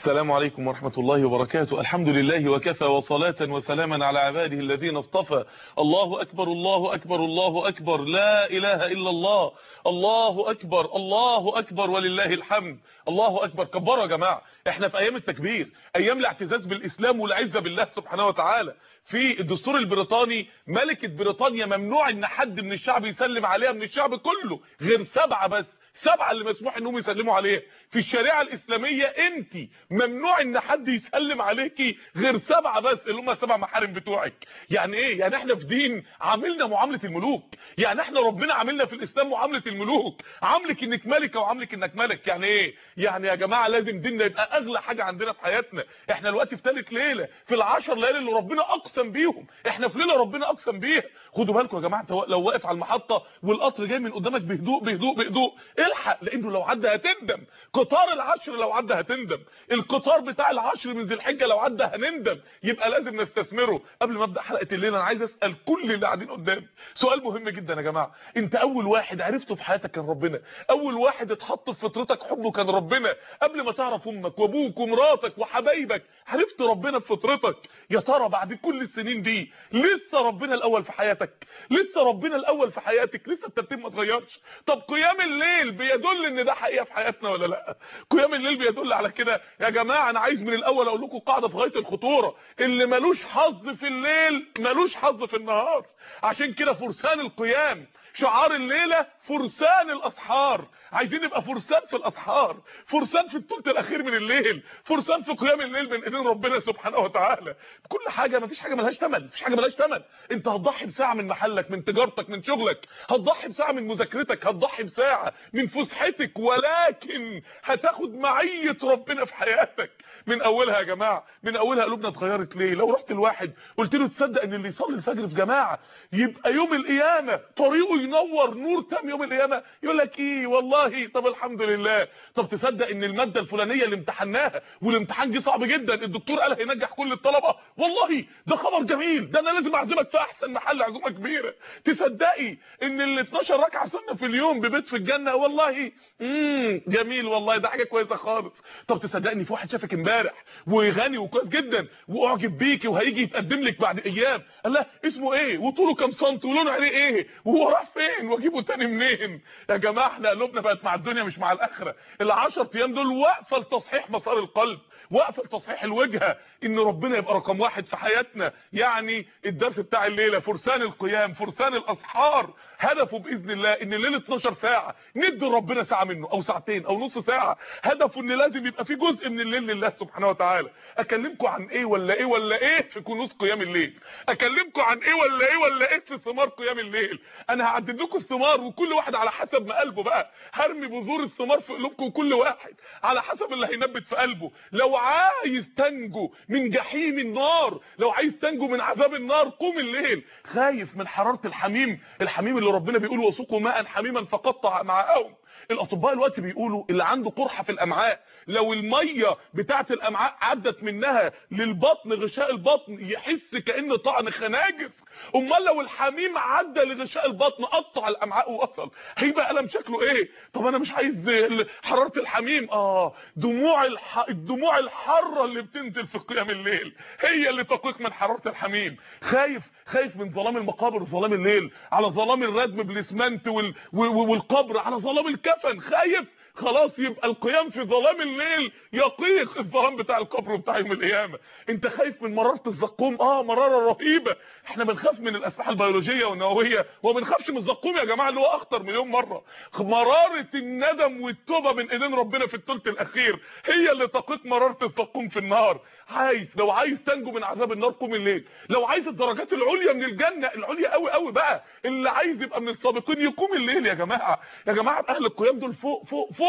السلام عليكم ورحمة الله وبركاته الحمد لله وكفى وصلاة وسلاما على عباده الذين اصطفى الله أكبر الله أكبر الله أكبر لا إله إلا الله الله أكبر الله أكبر ولله الحمد الله أكبر كبروا يا جماعة احنا في أيام التكبير أيام الاعتزاز بالإسلام والعزة بالله سبحانه وتعالى في الدستور البريطاني ملكة بريطانيا ممنوع ان حد من الشعب يسلم عليها من الشعب كله غير سبعة بس سبعة اللي مسموح انهم يسلموا عليها في الشريعة الاسلامية انت ممنوع ان حد يسلم عليكي غير سبعة بس اللي هم سبع محارم بتوعك يعني ايه يعني احنا في دين عاملنا معاملة الملوك يعني احنا ربنا عاملنا في الاسلام معاملة الملوك عاملك انك ملكة وعاملك انك ملك يعني ايه يعني يا جماعة لازم ديننا يبقى اغلى حاجة عندنا في حياتنا احنا دلوقتي في ثالث ليلة في العشر ليالي اللي ربنا اقسم بيهم احنا في ليلة ربنا اقسم بيها خدوا بالكم يا جماعة انت لو واقف على المحطة والقطر جاي من قدامك بهدوء بهدوء بهدوء الحق لانه لو عدى هتندم قطار العشر لو عدى هتندم القطار بتاع العشر من ذي الحجه لو عدى هنندم يبقى لازم نستثمره قبل ما ابدا حلقه الليله انا عايز اسال كل اللي قاعدين قدامي سؤال مهم جدا يا جماعه انت اول واحد عرفته في حياتك كان ربنا اول واحد اتحط في فطرتك حبه كان ربنا قبل ما تعرف امك وابوك ومراتك وحبايبك عرفت ربنا في فطرتك يا ترى بعد كل السنين دي لسه ربنا الاول في حياتك لسه ربنا الاول في حياتك لسه الترتيب ما اتغيرش طب قيام الليل بيدل ان ده حقيقه في حياتنا ولا لا قيام الليل بيدل على كده يا جماعه انا عايز من الاول اقول لكم قاعده في غايه الخطوره اللي ملوش حظ في الليل ملوش حظ في النهار عشان كده فرسان القيام شعار الليله فرسان الاسحار عايزين نبقى فرسان في الاسحار فرسان في الثلث الاخير من الليل فرسان في قيام الليل من ايدين ربنا سبحانه وتعالى كل حاجه مفيش حاجه ملهاش ثمن مفيش حاجه ملهاش ثمن انت هتضحي بساعه من محلك من تجارتك من شغلك هتضحي بساعه من مذاكرتك هتضحي بساعه من فسحتك ولكن هتاخد معيه ربنا في حياتك من اولها يا جماعه من اولها قلوبنا اتغيرت ليه لو رحت الواحد قلت له تصدق ان اللي يصلي الفجر في جماعه يبقى يوم القيامه طريقه ينور نور تام يوم القيامه يقول لك ايه والله طب الحمد لله طب تصدق ان الماده الفلانيه اللي امتحناها والامتحان جه صعب جدا الدكتور قال هينجح كل الطلبه والله ده خبر جميل ده انا لازم اعزمك في احسن محل عزومه كبيره تصدقي ان ال 12 ركعه سنه في اليوم ببيت في الجنه والله امم جميل والله ده حاجه كويسه خالص طب تصدقني ان في واحد شافك امبارح وغني وكويس جدا واعجب بيكي وهيجي يتقدم لك بعد ايام قال لا اسمه ايه وطوله كام سنتي ولونه عليه ايه وهو راح فين واجيبه تاني منين يا جماعه احنا قلوبنا بقت مع الدنيا مش مع الاخره ال10 ايام دول واقفه لتصحيح مسار القلب واقفه لتصحيح الوجهه ان ربنا يبقى رقم واحد في حياتنا يعني الدرس بتاع الليله فرسان القيام فرسان الاسحار هدفه باذن الله ان الليل 12 ساعه ندي ربنا ساعه منه او ساعتين او نص ساعه هدفه ان لازم يبقى في جزء من الليل لله سبحانه وتعالى اكلمكم عن ايه ولا ايه ولا ايه في كنوز قيام الليل اكلمكم عن ايه ولا ايه ولا ايه في ثمار قيام الليل انا هعدد لكم الثمار وكل واحد على حسب ما قلبه بقى هرمي بذور الثمار في قلوبكم كل واحد على حسب اللي هينبت في قلبه لو عايز تنجو من جحيم النار لو عايز تنجو من عذاب النار قوم الليل خايف من حراره الحميم الحميم اللي ربنا بيقول وسقوا ماء حميما فقطع معاهم الاطباء الوقت بيقولوا اللي عنده قرحه في الامعاء لو الميه بتاعه الامعاء عدت منها للبطن غشاء البطن يحس كان طعن خناجر امال لو الحميم عدى لغشاء البطن قطع الامعاء ووصل هيبقى الم شكله ايه طب انا مش عايز حراره الحميم اه دموع الح... الدموع الحاره اللي بتنزل في قيام الليل هي اللي تقيك من حراره الحميم خايف خايف من ظلام المقابر وظلام الليل على ظلام الردم بالاسمنت وال... والقبر على ظلام الكفن خايف خلاص يبقى القيام في ظلام الليل يقيق الظلام بتاع القبر بتاع يوم القيامه انت خايف من مراره الزقوم اه مراره رهيبه احنا بنخاف من الاسلحه البيولوجيه والنوويه وما بنخافش من الزقوم يا جماعه اللي هو اخطر مليون مره مراره الندم والتوبه من ايدين ربنا في الثلث الاخير هي اللي تقيق مراره الزقوم في النار عايز لو عايز تنجو من عذاب النار قوم الليل لو عايز الدرجات العليا من الجنه العليا قوي قوي بقى اللي عايز يبقى من السابقين يقوم الليل يا جماعه يا جماعه اهل القيام دول فوق فوق فوق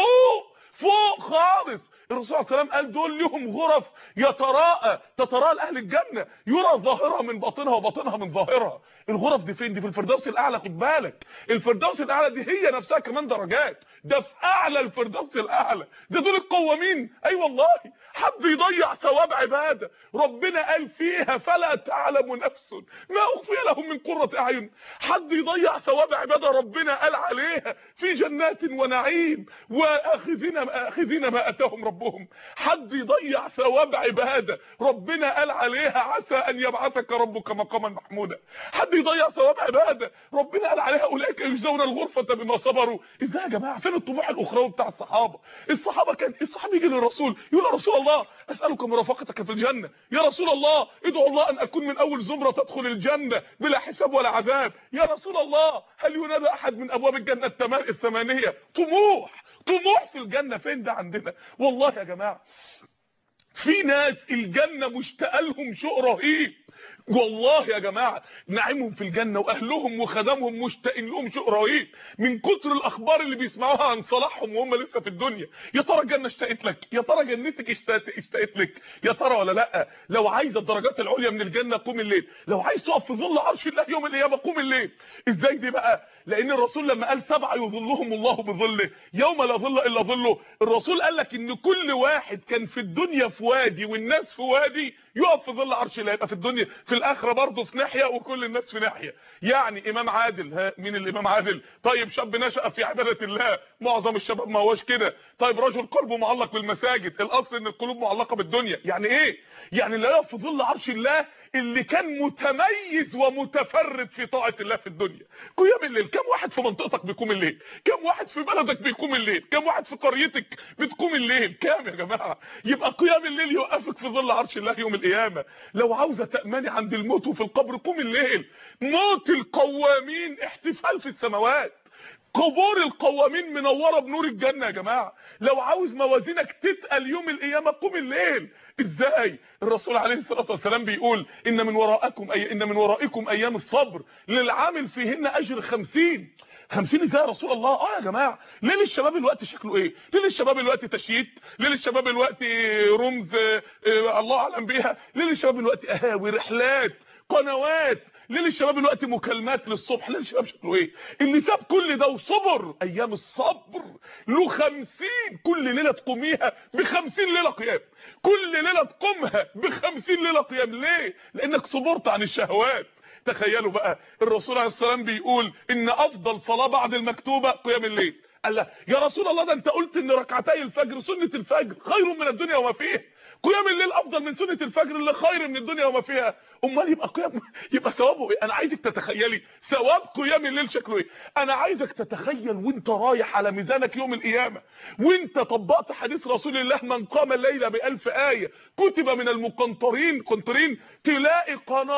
فوق خالص الرسول صلى الله عليه وسلم قال دول لهم غرف يتراءى تتراءى لاهل الجنه يرى ظاهرها من باطنها وباطنها من ظاهرها الغرف دي فين دي في الفردوس الاعلى خد بالك الفردوس الاعلى دي هي نفسها كمان درجات ده في اعلى الفردوس الاعلى ده دول القوامين اي أيوة والله حد يضيع ثواب عباده ربنا قال فيها فلا تعلم نفس ما اخفي لهم من قرة اعين حد يضيع ثواب عباده ربنا قال عليها في جنات ونعيم واخذين اخذين ما اتاهم ربهم حد يضيع ثواب عباده ربنا قال عليها عسى ان يبعثك ربك مقاما محمودا حد يضيع ثواب عباده ربنا قال عليها اولئك يجزون الغرفه بما صبروا ازاي يا جماعه فين الطموح الاخروي بتاع الصحابه الصحابه كان الصحابي يجي للرسول يقول يا رسول الله اسالك مرافقتك في الجنه يا رسول الله ادعو الله ان اكون من اول زمره تدخل الجنه بلا حساب ولا عذاب يا رسول الله هل ينادى احد من ابواب الجنه التمام الثمانيه طموح طموح في الجنه فين ده عندنا والله يا جماعه في ناس الجنه مشتاقه لهم شوق رهيب والله يا جماعه نعيمهم في الجنه واهلهم وخدمهم مشتاقين لهم شوق رهيب من كتر الاخبار اللي بيسمعوها عن صلاحهم وهم لسه في الدنيا يا ترى الجنه اشتقت لك يا ترى جنتك اشتقت اشتقت لك يا ترى ولا لا لو عايز الدرجات العليا من الجنه قوم الليل لو عايز تقف في ظل عرش الله يوم القيامه قوم الليل ازاي دي بقى لان الرسول لما قال سبعه يظلهم الله بظله يوم لا ظل الا ظله الرسول قال لك ان كل واحد كان في الدنيا في وادي والناس في وادي يقف في ظل عرش الله يبقى في الدنيا في الاخره برضه في ناحيه وكل الناس في ناحيه يعني امام عادل ها مين الامام عادل طيب شاب نشأ في عباده الله معظم الشباب ما هوش كده طيب رجل قلبه معلق بالمساجد الاصل ان القلوب معلقه بالدنيا يعني ايه يعني لا يقف في ظل عرش الله اللي كان متميز ومتفرد في طاعه الله في الدنيا قيام الليل كم واحد في منطقتك بيقوم الليل كم واحد في بلدك بيقوم الليل كم واحد في قريتك بتقوم الليل كام يا جماعه يبقى قيام الليل يوقفك في ظل عرش الله يوم القيامه لو عاوزه تامني عند الموت وفي القبر قوم الليل موت القوامين احتفال في السماوات قبور القوامين منوره بنور الجنه يا جماعه لو عاوز موازينك تتقل يوم القيامه قوم الليل ازاي الرسول عليه الصلاه والسلام بيقول ان من وراءكم اي ان من ورائكم ايام الصبر للعامل فيهن اجر 50 50 ازاي يا رسول الله اه يا جماعه ليه للشباب الوقت شكله ايه ليه للشباب الوقت تشييت ليه للشباب الوقت رمز آه، آه، الله اعلم بيها ليه للشباب الوقت قهاوي رحلات قنوات ليه للشباب الوقت مكالمات للصبح ليه الشباب شكله ايه اللي ساب كل ده وصبر ايام الصبر له 50 كل ليله تقوميها ب 50 ليله قيام كل ليله تقومها ب 50 ليله قيام ليه لانك صبرت عن الشهوات تخيلوا بقى الرسول عليه السلام بيقول ان افضل صلاه بعد المكتوبه قيام الليل قال له يا رسول الله ده انت قلت ان ركعتي الفجر سنه الفجر خير من الدنيا وما فيها قيام الليل افضل من سنه الفجر اللي خير من الدنيا وما فيها امال يبقى قيام يبقى ثوابه ايه انا عايزك تتخيلي ثواب قيام الليل شكله ايه انا عايزك تتخيل وانت رايح على ميزانك يوم القيامه وانت طبقت حديث رسول الله من قام الليله بألف ايه كتب من المقنطرين قنطرين تلاقي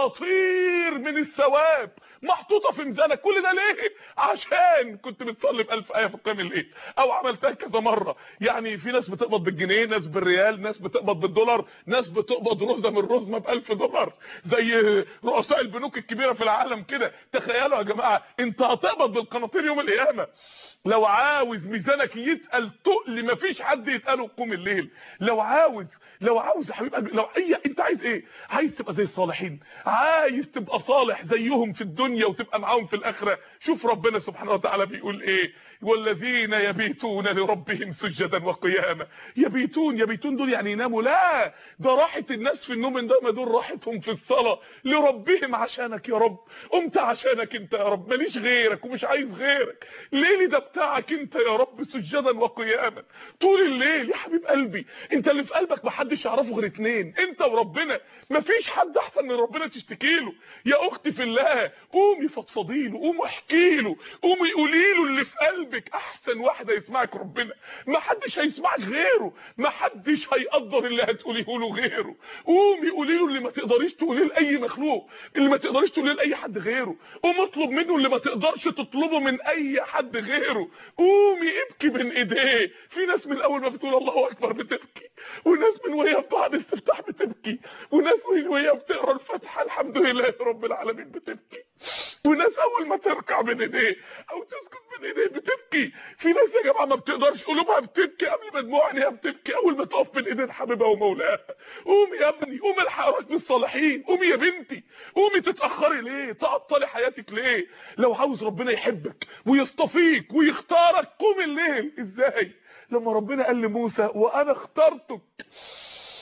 قناطير من الثواب محطوطه في ميزانك كل ده ليه عشان كنت بتصلي بألف ايه في قيام الليل او عملتها كذا مره يعني في ناس بتقبض بالجنيه ناس بالريال ناس بتقبض بالدولار ناس بتقبض رزه من رزمه ب1000 دولار زي رؤساء البنوك الكبيره في العالم كده تخيلوا يا جماعه انت هتقبض بالقناطير يوم القيامه لو عاوز ميزانك يتقل تقل مفيش حد يتقله قوم الليل لو عاوز لو عاوز يا حبيب قلبي لو اي انت عايز ايه عايز تبقى زي الصالحين عايز تبقى صالح زيهم في الدنيا وتبقى معاهم في الاخره شوف ربنا سبحانه وتعالى بيقول ايه والذين يبيتون لربهم سجدا وقياما يبيتون يبيتون دول يعني يناموا لا ده راحه الناس في النوم ده ما دول راحتهم في الصلاه لربهم عشانك يا رب قمت عشانك انت يا رب ماليش غيرك ومش عايز غيرك ليلي ده بتاعك انت يا رب سجدا وقياما طول الليل يا حبيب قلبي انت اللي في قلبك محدش يعرفه غير اتنين انت وربنا مفيش حد احسن من ربنا تشتكي له يا اختي في الله قومي فضفضي له قومي احكي له قومي قولي له اللي في قلبك احسن واحده يسمعك ربنا محدش هيسمعك غيره محدش هيقدر اللي هتقوليه له غيره قومي قولي له اللي ما تقدريش تقوليه لاي مخلوق اللي ما تقدريش تقوليه لاي حد غيره قومي اطلب منه اللي ما تقدرش تطلبه من اي حد غيره قومي ابكي بين ايديه في ناس من اول ما بتقول الله اكبر بتبكي وناس من وهي بتقعد استفتاح بتبكي وناس من وهي بتقرا الفاتحه الحمد لله رب العالمين بتبكي وناس اول ما تركع بين ايديه او تسجد بين ايديه بتبكي في ناس يا جماعه ما بتقدرش قلوبها بتبكي قبل ما دموع عينيها بتبكي اول ما تقف بين ايدين حبيبها ومولاها قومي يا ابني قومي الحقك بالصالحين قومي يا بنتي قومي تتاخري ليه تعطلي حياتك ليه لو عاوز ربنا يحبك ويصطفيك ويختارك قومي الليل ازاي لما ربنا قال لموسى وانا اخترتك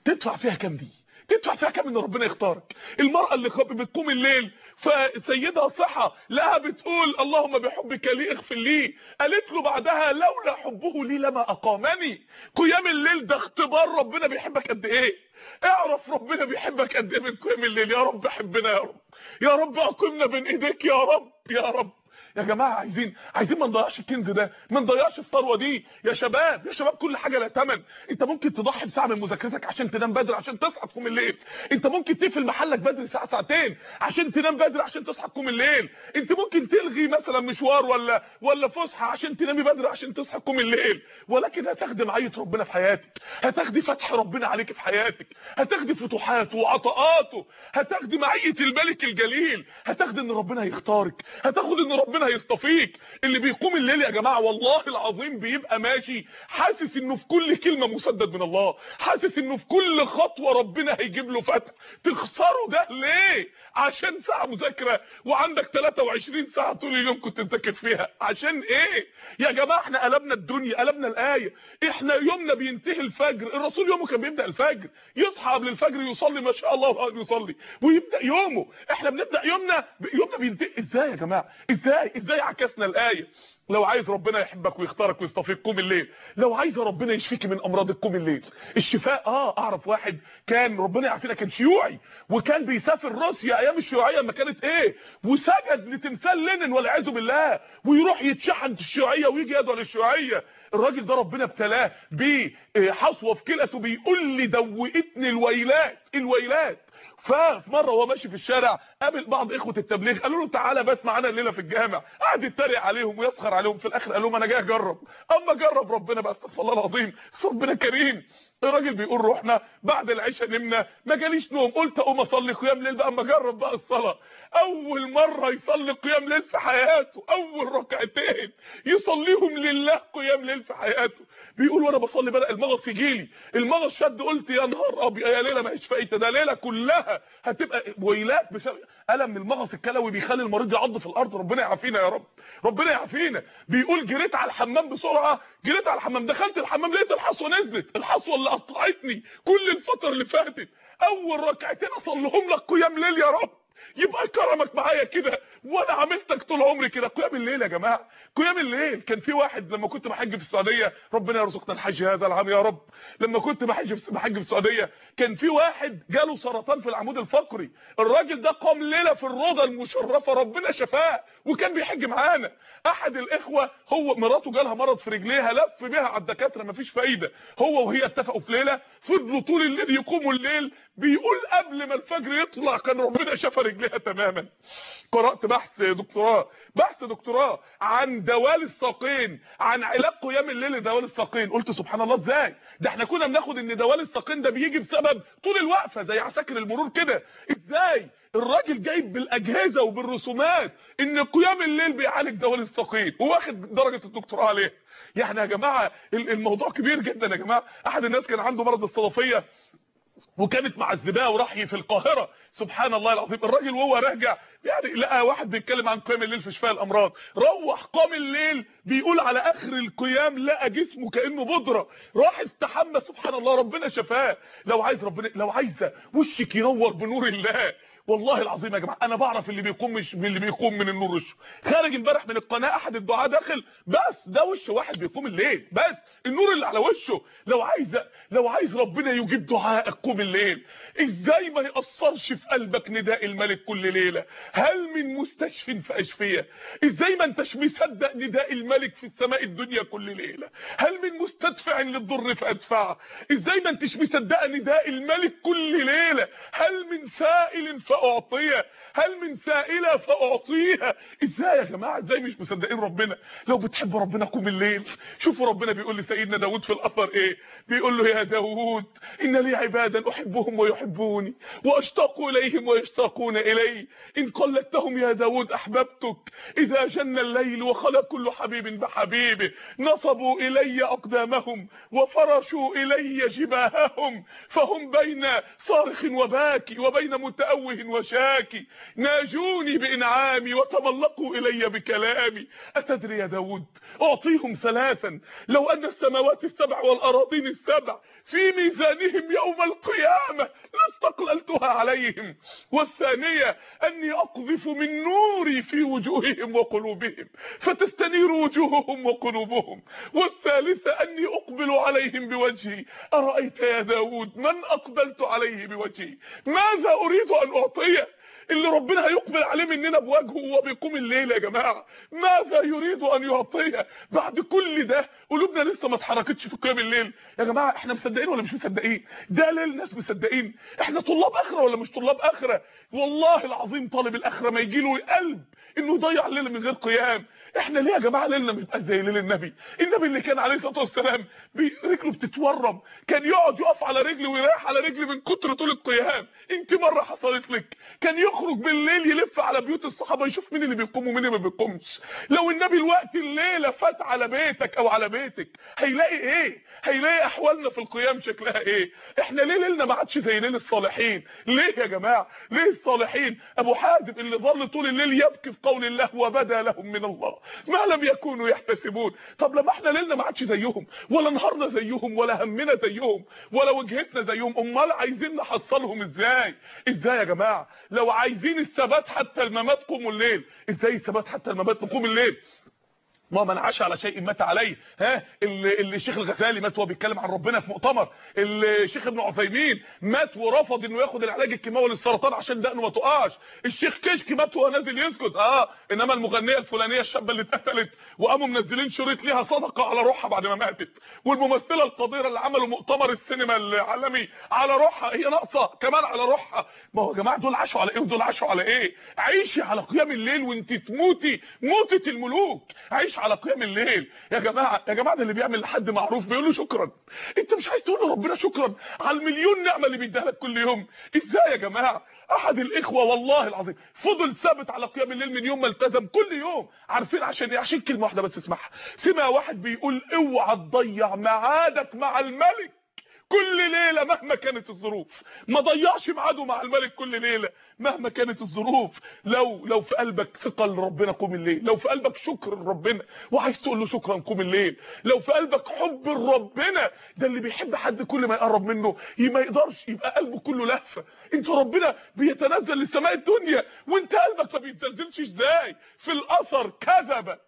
تدفع فيها كام دي تدفع فيها كام ان ربنا يختارك المرأة اللي بتقوم الليل فسيدها صحة لها بتقول اللهم بحبك لي اغفر لي قالت له بعدها لولا حبه لي لما اقامني قيام الليل ده اختبار ربنا بيحبك قد ايه اعرف ربنا بيحبك قد ايه من قيام الليل يا رب حبنا يا رب يا رب اقمنا بين ايديك يا رب يا رب يا جماعه عايزين عايزين ما نضيعش الكنز ده ما نضيعش الثروه دي يا شباب يا شباب كل حاجه لها ثمن انت ممكن تضحي بساعه من مذاكرتك عشان تنام بدري عشان تصحى تقوم الليل انت ممكن تقفل محلك بدري ساعه ساعتين عشان تنام بدري عشان تصحى تقوم الليل انت ممكن تلغي مثلا مشوار ولا ولا فسحه عشان تنامي بدري عشان تصحى تقوم الليل ولكن هتاخدي معيه ربنا في حياتك هتاخدي فتح ربنا عليك في حياتك هتاخدي فتوحاته وعطاءاته هتاخدي معيه الملك الجليل هتاخدي ان ربنا هيختارك هتاخد ان ربنا هيصطفيك اللي بيقوم الليل يا جماعه والله العظيم بيبقى ماشي حاسس انه في كل كلمه مسدد من الله حاسس انه في كل خطوه ربنا هيجيب له فتح تخسروا ده ليه عشان ساعه مذاكره وعندك 23 ساعه طول اليوم كنت تذاكر فيها عشان ايه يا جماعه احنا قلبنا الدنيا قلبنا الايه احنا يومنا بينتهي الفجر الرسول يومه كان بيبدا الفجر يصحى قبل الفجر يصلي ما شاء الله يصلي ويبدا يومه احنا بنبدا يومنا يومنا بينتهي ازاي يا جماعه ازاي ازاي عكسنا الايه لو عايز ربنا يحبك ويختارك ويصطفيك قوم الليل لو عايز ربنا يشفيك من امراض قوم الليل الشفاء اه اعرف واحد كان ربنا يعافينا كان شيوعي وكان بيسافر روسيا ايام الشيوعيه لما كانت ايه وسجد لتمثال لينين والعياذ بالله ويروح يتشحن في الشيوعيه ويجي يدعو للشيوعيه الراجل ده ربنا ابتلاه بحصوه في كلته بيقول لي دوقتني الويلات الويلات ففي مره وهو ماشي في الشارع قابل بعض اخوه التبليغ قالوا له تعالى بات معانا الليله في الجامع قعد يتريق عليهم ويسخر عليهم في الاخر قال لهم انا جاي اجرب اما جرب ربنا بقى استغفر الله العظيم ربنا كريم الراجل بيقول رحنا بعد العشاء نمنا ما جاليش نوم قلت اقوم اصلي قيام ليل بقى اما اجرب بقى الصلاه اول مره يصلي قيام ليل في حياته اول ركعتين يصليهم لله قيام ليل في حياته بيقول وانا بصلي بدا المغص يجي لي المغص شد قلت يا نهار ابيض يا ليله ما هيش فايته ده ليله كلها هتبقى ويلات بسبب الم المغص الكلوي بيخلي المريض يعض في الارض ربنا يعافينا يا رب ربنا يعافينا بيقول جريت على الحمام بسرعه جريت على الحمام دخلت الحمام لقيت الحصوه نزلت الحصوه اللي قطعتني كل الفتره اللي فاتت اول ركعتين اصليهم لك قيام ليل يا رب يبقى كرمك معايا كده وانا عملتك طول عمري كده قيام الليل يا جماعه قيام الليل كان في واحد لما كنت بحج في السعوديه ربنا يرزقنا الحج هذا العام يا رب لما كنت بحج في بحج في السعوديه كان في واحد جاله سرطان في العمود الفقري الراجل ده قام ليله في الروضه المشرفه ربنا شفاه وكان بيحج معانا احد الاخوه هو مراته جالها مرض في رجليها لف بيها على الدكاتره مفيش فايده هو وهي اتفقوا في ليله فضلوا طول الليل يقوموا الليل بيقول قبل ما الفجر يطلع كان ربنا شفى رجليها تماما قرات بحث دكتوراه بحث دكتوراه عن دوال الساقين عن علاج قيام الليل لدوال الساقين قلت سبحان الله ازاي ده احنا كنا بناخد ان دوال الساقين ده بيجي بسبب طول الوقفه زي عساكر المرور كده ازاي الراجل جايب بالاجهزه وبالرسومات ان قيام الليل بيعالج دوال الساقين وواخد درجه الدكتوراه عليه يعني يا جماعه الموضوع كبير جدا يا جماعه احد الناس كان عنده مرض الصدفيه وكانت معذباه وراح في القاهره سبحان الله العظيم الراجل وهو راجع يعني لقى واحد بيتكلم عن قيام الليل في شفاء الامراض روح قام الليل بيقول على اخر القيام لقى جسمه كانه بودره راح استحمى سبحان الله ربنا شفاه لو عايز ربنا لو عايزه وشك ينور بنور الله والله العظيم يا جماعه انا بعرف اللي بيقوم مش من اللي بيقوم من النور وشه خارج امبارح من القناه احد الدعاه داخل بس ده وش واحد بيقوم الليل بس النور اللي على وشه لو عايز لو عايز ربنا يجيب دعائك قوم الليل ازاي ما ياثرش في قلبك نداء الملك كل ليله هل من مستشف فاشفيه ازاي ما انتش مصدق نداء الملك في السماء الدنيا كل ليله هل من مستدفع للضر فادفعه ازاي ما انتش مصدقه نداء الملك كل ليله هل من سائل فاعطيه هل من سائله فاعطيها ازاي يا جماعه ازاي مش مصدقين ربنا لو بتحبوا ربنا قوم الليل شوفوا ربنا بيقول لسيدنا داود في الاثر ايه بيقول له يا داود ان لي عبادا احبهم ويحبوني واشتاق اليهم ويشتاقون الي ان قلدتهم يا داود احببتك اذا جن الليل وخلى كل حبيب بحبيبه نصبوا الي اقدامهم وفرشوا الي جباههم فهم بين صارخ وباكي وبين متأوه وشاكي ناجوني بإنعامي وتملقوا إلي بكلامي أتدري يا داود أعطيهم ثلاثا لو أن السماوات السبع والأراضين السبع في ميزانهم يوم القيامة لاستقللتها عليهم والثانية أني أقذف من نوري في وجوههم وقلوبهم فتستنير وجوههم وقلوبهم والثالثة أني أقبل عليهم بوجهي أرأيت يا داود من أقبلت عليه بوجهي ماذا أريد أن أعطيه اللي ربنا هيقبل عليه مننا بوجهه وهو بيقوم الليل يا جماعه ماذا يريد ان يعطيه بعد كل ده قلوبنا لسه ما اتحركتش في قيام الليل يا جماعه احنا مصدقين ولا مش مصدقين ده ليل ناس مصدقين احنا طلاب اخره ولا مش طلاب اخره والله العظيم طالب الاخره ما يجي له قلب انه يضيع الليل من غير قيام احنا ليه يا جماعه ليلنا ما يبقاش زي ليل النبي النبي اللي كان عليه الصلاه والسلام رجله بتتورم كان يقعد يقف على رجله ويريح على رجله من كتر طول القيام انت مره حصلت لك كان يخرج بالليل يلف على بيوت الصحابه يشوف مين اللي بيقوم ومين اللي ما بيقومش لو النبي الوقت الليله فات على بيتك او على بيتك هيلاقي ايه هيلاقي احوالنا في القيام شكلها ايه احنا ليه ليلنا ما عادش زي ليل الصالحين ليه يا جماعه ليه الصالحين ابو حازم اللي ظل طول الليل يبكي في قول الله وبدا لهم من الله ما لم يكونوا يحتسبون طب لما احنا ليلنا ما عادش زيهم ولا نهارنا زيهم ولا همنا زيهم ولا وجهتنا زيهم امال عايزين نحصلهم ازاي ازاي يا جماعه لو عايزين الثبات حتى الممات قوموا الليل ازاي الثبات حتى الممات نقوم الليل ما من عاش على شيء مات عليه ها اللي الشيخ الغزالي مات وهو بيتكلم عن ربنا في مؤتمر الشيخ ابن عثيمين مات ورفض انه ياخد العلاج الكيماوي للسرطان عشان دقنه ما تقعش الشيخ كشك مات وهو نازل يسكت اه انما المغنيه الفلانيه الشابه اللي اتقتلت وقاموا منزلين شريط ليها صدقه على روحها بعد ما ماتت والممثله القديره اللي عملوا مؤتمر السينما العالمي على روحها هي ناقصه كمان على روحها ما هو يا جماعه دول عاشوا على ايه ودول عاشوا على ايه عيشي على قيام الليل وانت تموتي موتة الملوك عيش على قيام الليل يا جماعه يا جماعه ده اللي بيعمل لحد معروف بيقول له شكرا انت مش عايز تقول لربنا شكرا على المليون نعمه اللي بيديها لك كل يوم ازاي يا جماعه احد الاخوه والله العظيم فضل ثابت على قيام الليل من يوم ما التزم كل يوم عارفين عشان ايه عشان كلمه واحده بس اسمعها سمع واحد بيقول اوعى تضيع ميعادك مع الملك كل ليله مهما كانت الظروف ما ضيعش ميعاده مع الملك كل ليله مهما كانت الظروف لو لو في قلبك ثقه لربنا قوم الليل لو في قلبك شكر لربنا وعايز تقول له شكرا قوم الليل لو في قلبك حب لربنا ده اللي بيحب حد كل ما يقرب منه ما يقدرش يبقى قلبه كله لهفه انت ربنا بيتنزل لسماء الدنيا وانت قلبك ما بيتزلزلش ازاي في الاثر كذب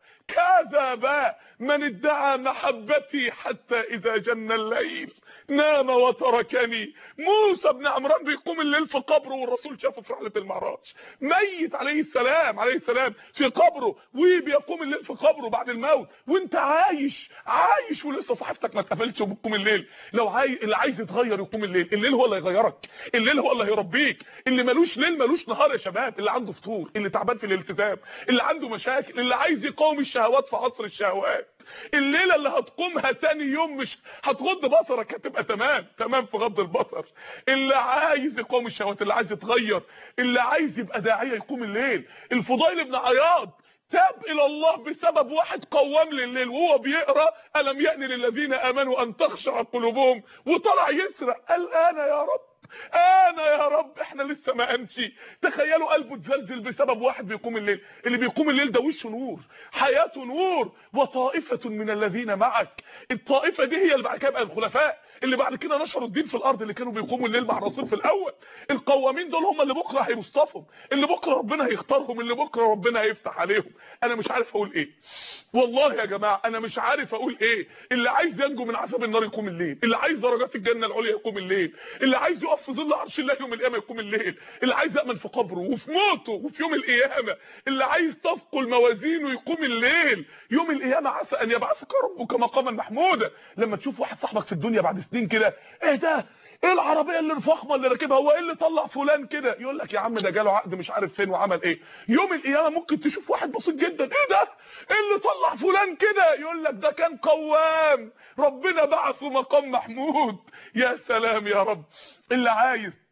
كذب من ادعى محبتي حتى اذا جن الليل نام وتركني موسى بن عمران بيقوم الليل في قبره والرسول شافه في رحله المعراج ميت عليه السلام عليه السلام في قبره وبيقوم الليل في قبره بعد الموت وانت عايش عايش ولسه صحيفتك ما اتقفلتش وبتقوم الليل لو عاي... اللي عايز يتغير يقوم الليل الليل هو اللي هيغيرك الليل هو اللي هيربيك اللي ملوش ليل ملوش نهار يا شباب اللي عنده فطور اللي تعبان في الالتزام اللي عنده مشاكل اللي عايز يقاوم الشهوات في عصر الشهوات الليله اللي هتقومها تاني يوم مش هتغض بصرك هتبقى تمام تمام في غض البصر اللي عايز يقوم الشهوات اللي عايز يتغير اللي عايز يبقى داعيه يقوم الليل الفضيل بن عياض تاب الى الله بسبب واحد قوام لليل وهو بيقرا الم يأن للذين امنوا ان تخشع قلوبهم وطلع يسرق قال انا يا رب انا يا رب احنا لسه ما امشي تخيلوا قلبه اتزلزل بسبب واحد بيقوم الليل اللي بيقوم الليل ده وشه نور حياته نور وطائفه من الذين معك الطائفه دي هي اللي بعد كده بقى الخلفاء اللي بعد كده نشروا الدين في الارض اللي كانوا بيقوموا الليل مع الرسول في الاول القوامين دول هم اللي بكره هيصطفهم اللي بكره ربنا هيختارهم اللي بكره ربنا هيفتح عليهم انا مش عارف اقول ايه والله يا جماعه انا مش عارف اقول ايه اللي عايز ينجو من عذاب النار يقوم الليل اللي عايز درجات الجنه العليا يقوم الليل اللي عايز يقف في ظل عرش الله يوم القيامه يقوم الليل اللي عايز يامن في قبره وفي موته وفي يوم القيامه اللي عايز تثقل موازينه يقوم الليل يوم القيامه عسى ان يبعثك ربك مقاما محمودا لما تشوف واحد صاحبك في الدنيا بعد سنين كده ايه ده ايه العربيه اللي الفخمه اللي راكبها هو ايه اللي طلع فلان كده يقول لك يا عم ده جاله عقد مش عارف فين وعمل ايه يوم القيامه ممكن تشوف واحد بسيط جدا ايه ده ايه اللي طلع فلان كده يقول لك ده كان قوام ربنا بعثه مقام محمود يا سلام يا رب اللي عايز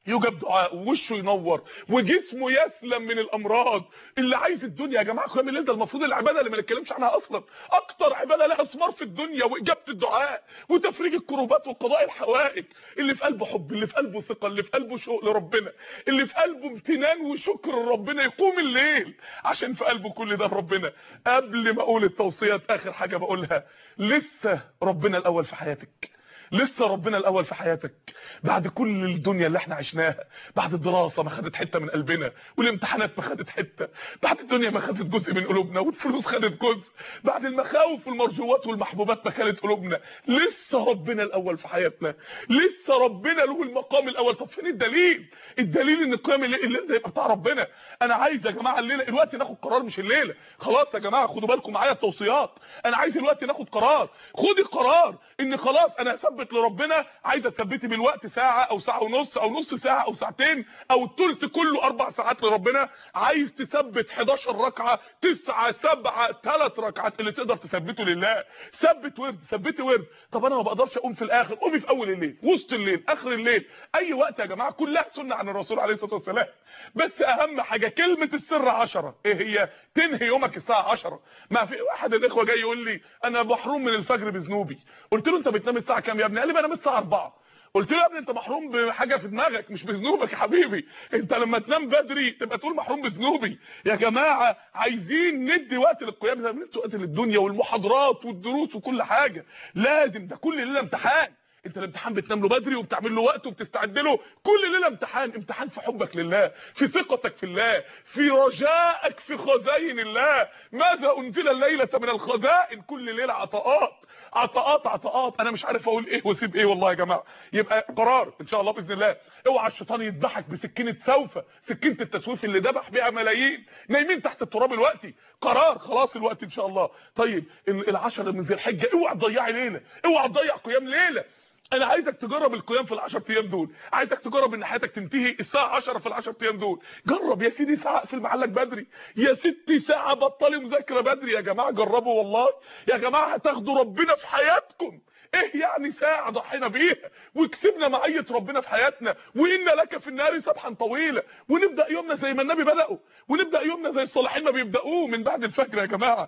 يجاب دعاء ووشه ينور وجسمه يسلم من الامراض اللي عايز الدنيا يا جماعه قيام الليل ده المفروض العباده اللي ما نتكلمش عنها اصلا اكتر عباده لها ثمار في الدنيا واجابه الدعاء وتفريج الكروبات وقضاء الحوائج اللي في قلبه حب اللي في قلبه ثقه اللي في قلبه شوق لربنا اللي في قلبه امتنان وشكر لربنا يقوم الليل عشان في قلبه كل ده ربنا قبل ما اقول التوصيات اخر حاجه بقولها لسه ربنا الاول في حياتك لسه ربنا الاول في حياتك بعد كل الدنيا اللي احنا عشناها بعد الدراسه ما خدت حته من قلبنا والامتحانات ما خدت حته بعد الدنيا ما خدت جزء من قلوبنا والفلوس خدت جزء بعد المخاوف والمرجوات والمحبوبات ما كانت قلوبنا لسه ربنا الاول في حياتنا لسه ربنا له المقام الاول طب فين الدليل الدليل ان قيام الليل الليل ده يبقى بتاع ربنا انا عايز يا جماعه الليله الوقت ناخد قرار مش الليله خلاص يا جماعه خدوا بالكم معايا التوصيات انا عايز الوقت ناخد قرار خدي قرار ان خلاص انا هثبت لربنا عايزه تثبتي بالوقت ساعه او ساعه ونص او نص ساعه او ساعتين او الثلث كله اربع ساعات لربنا عايز تثبت 11 ركعه 9 7 3 ركعات اللي تقدر تثبته لله ثبت ورد ثبتي ورد طب انا ما بقدرش اقوم في الاخر قومي في اول الليل وسط الليل اخر الليل اي وقت يا جماعه كلها سنه عن الرسول عليه الصلاه والسلام بس اهم حاجه كلمه السر 10 ايه هي تنهي يومك الساعه 10 ما في واحد الاخوه جاي يقول لي انا محروم من الفجر بذنوبي قلت له انت بتنام الساعه كام يا ابني قال لي بنام الساعه 4 قلت له يا ابني انت محروم بحاجه في دماغك مش بذنوبك يا حبيبي انت لما تنام بدري تبقى تقول محروم بذنوبي يا جماعه عايزين ندي وقت للقيام زي ما ندي وقت للدنيا والمحاضرات والدروس وكل حاجه لازم ده كل ليله امتحان انت الامتحان بتنام له بدري وبتعمل له وقت وبتستعد له كل ليله امتحان امتحان في حبك لله في ثقتك في الله في رجائك في خزائن الله ماذا انزل الليله من الخزائن كل ليله عطاءات عطاءات عطاءات انا مش عارف اقول ايه واسيب ايه والله يا جماعه يبقى قرار ان شاء الله باذن الله اوعى الشيطان يذبحك بسكينه سوف سكينه التسويف اللي ذبح بيها ملايين نايمين تحت التراب الوقتي قرار خلاص الوقت ان شاء الله طيب العشر من ذي الحجه اوعى تضيعي ليله اوعى تضيع قيام ليله انا عايزك تجرب القيام في ال10 ايام دول عايزك تجرب ان حياتك تنتهي الساعه 10 في ال10 ايام دول جرب يا سيدي ساعه اقفل محلك بدري يا ستي ساعه بطلي مذاكره بدري يا جماعه جربوا والله يا جماعه هتاخدوا ربنا في حياتكم ايه يعني ساعه ضحينا بيها وكسبنا معيه ربنا في حياتنا وان لك في النار سبحا طويله ونبدا يومنا زي ما النبي بداوا ونبدا يومنا زي الصالحين ما بيبداوه من بعد الفجر يا جماعه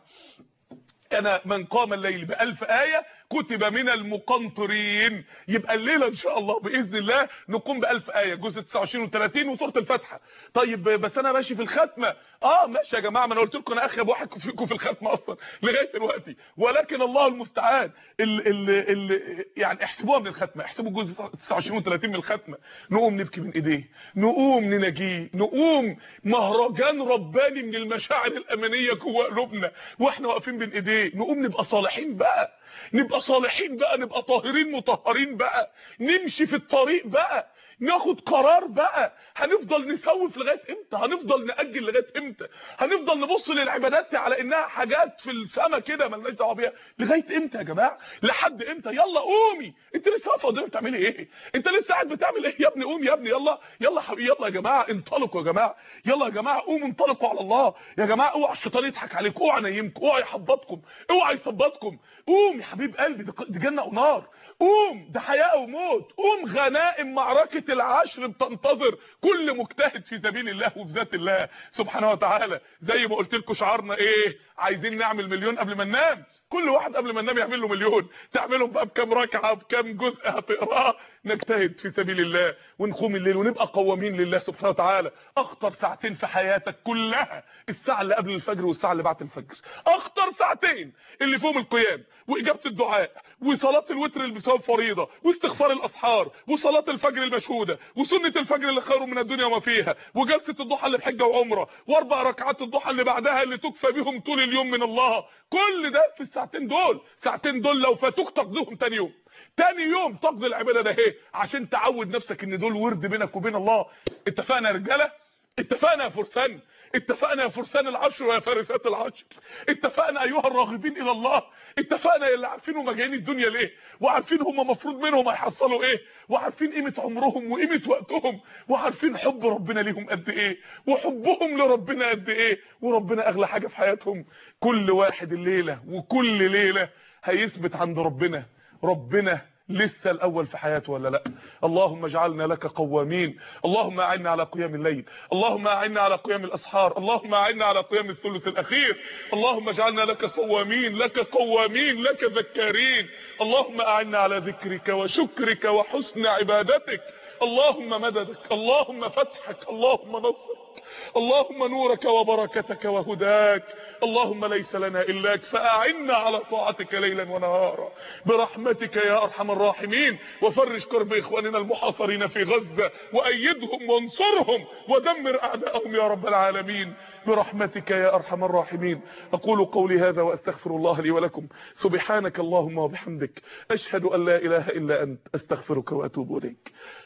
انا من قام الليل بألف آية كتب من المقنطرين يبقى الليلة ان شاء الله بإذن الله نقوم بألف آية جزء 29 و30 وسورة الفاتحة طيب بس انا ماشي في الختمة اه ماشي يا جماعة ما انا قلت لكم انا اخيب واحد فيكم في الختمة اصلا لغاية دلوقتي ولكن الله المستعان ال ال ال يعني احسبوها من الختمة احسبوا الجزء 29 و30 من الختمة نقوم نبكي من ايديه نقوم نناجيه نقوم مهرجان رباني من المشاعر الامانية جوه قلوبنا واحنا واقفين بين ايديه نقوم نبقى صالحين بقى نبقى صالحين بقى نبقى طاهرين مطهرين بقى نمشي في الطريق بقى ناخد قرار بقى هنفضل نسوف لغايه امتى هنفضل ناجل لغايه امتى هنفضل نبص للعبادات على انها حاجات في السما كده مالناش دعوه بيها لغايه امتى يا جماعه لحد امتى يلا قومي انت لسه واقفه قدامي بتعملي ايه انت لسه قاعد بتعمل ايه يا ابني قوم يا ابني يلا يلا حبيبي يلا يا جماعه انطلقوا يا جماعه يلا يا جماعه قوموا انطلقوا على الله يا جماعه اوعى الشيطان يضحك عليكم اوعى ينيمكم اوعى يحبطكم اوعى يثبطكم قوم يا حبيب قلبي دي جنه ونار قوم ده حياه وموت قوم غنائم معركه العشر بتنتظر كل مجتهد في سبيل الله وفي ذات الله سبحانه وتعالى زي ما قلت لكم شعارنا ايه عايزين نعمل مليون قبل ما ننام كل واحد قبل ما ننام يعمل له مليون تعملهم بقى بكام ركعه بكام جزء هتقراه نجتهد في سبيل الله ونقوم الليل ونبقى قوامين لله سبحانه وتعالى اخطر ساعتين في حياتك كلها الساعه اللي قبل الفجر والساعه اللي بعد الفجر اخطر ساعتين اللي فيهم القيام واجابه الدعاء وصلاه الوتر اللي بسبب فريضه واستغفار الاسحار وصلاه الفجر المشهوده وسنه الفجر اللي خير من الدنيا وما فيها وجلسه الضحى اللي بحجه وعمره واربع ركعات الضحى اللي بعدها اللي تكفى بهم طول اليوم من الله كل ده في الساعتين دول ساعتين دول لو فاتوك تقضيهم تاني يوم تاني يوم تقضي العباده ده ايه عشان تعود نفسك ان دول ورد بينك وبين الله اتفقنا يا رجاله اتفقنا يا فرسان اتفقنا يا فرسان العشر ويا فارسات العشر اتفقنا ايها الراغبين الى الله اتفقنا يا اللي عارفين هم جايين الدنيا ليه وعارفين هم مفروض منهم هيحصلوا ايه وعارفين قيمه عمرهم وقيمه وقتهم وعارفين حب ربنا ليهم قد ايه وحبهم لربنا قد ايه وربنا اغلى حاجه في حياتهم كل واحد الليله وكل ليله هيثبت عند ربنا ربنا لسه الاول في حياته ولا لا اللهم اجعلنا لك قوامين اللهم اعنا على قيام الليل اللهم اعنا على قيام الاسحار اللهم اعنا على قيام الثلث الاخير اللهم اجعلنا لك صوامين لك قوامين لك ذكارين اللهم اعنا على ذكرك وشكرك وحسن عبادتك اللهم مددك اللهم فتحك اللهم نصرك اللهم نورك وبركتك وهداك اللهم ليس لنا إلاك فأعنا على طاعتك ليلا ونهارا برحمتك يا أرحم الراحمين وفرج كرب إخواننا المحاصرين في غزة وأيدهم وانصرهم ودمر أعداءهم يا رب العالمين برحمتك يا أرحم الراحمين أقول قولي هذا وأستغفر الله لي ولكم سبحانك اللهم وبحمدك أشهد أن لا إله إلا أنت أستغفرك وأتوب إليك